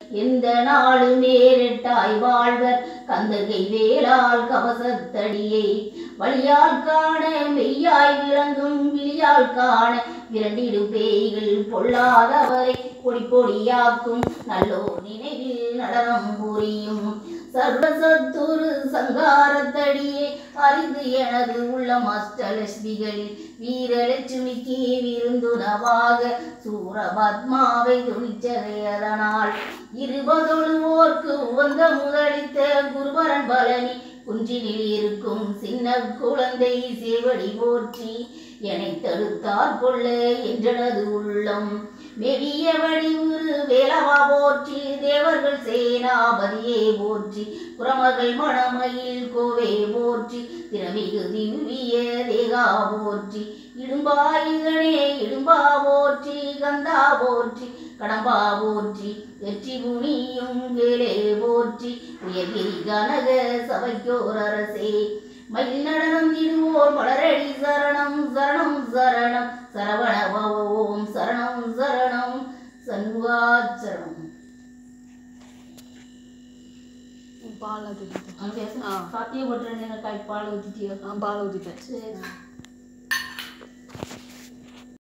எந்த நாளும் நேரிட்டாய் வாழ்வர் கந்தகை வேளால் கவசத்தடியை வழியால் காண மெய்யாய் விளங்கும் விழியால் காண விரண்டிடும் பேய்கள் பொல்லாதவரை பொடி பொடியாக்கும் நல்லோர் நினைவில் நடனம் புரியும் சர்வசத்துரு சங்காரத்தடியே அறிந்து எனது உள்ளம் அஷ்டலட்சுமிகளில் வீரலட்சுமிக்கு விருந்துணவாக சூரபத்மாவை துணிச்சதையதனால் இருபதொழுவோர்க்கு உவந்த முதலித்த குருபரன் பலனி குன்றினில் இருக்கும் சின்ன குழந்தை சேவடி போற்றி என்னை தடுத்தார் கொள்ள என்றனது உள்ளம் மெடிய வடிவுரு வேலவா போற்றி தேவர்கள் சேனாபதியே போற்றி புறமகள் மணமையில் கோவே போற்றி திறமிகு திவ்விய தேகா போற்றி இடும்பாயுதனே இடும்பா போற்றி கந்தா போற்றி கடம்பா போற்றி வெற்றி புனியும் வேலே போற்றி உயர்கிரி கனக சபைக்கோர் அரசே மயில் நடனம் இடுவோர் மலரடி சரணம் சரணம் சரணம் சரவண ஓம் சரணம் சரணம் சண்முகாச்சரணம் பால் ஊற்றிட்டேன் அங்கே ஆ. காத்திய போட்டு காய் பால் ஊற்றிட்டியோ பால் ஊற்றிட்டேன் சரி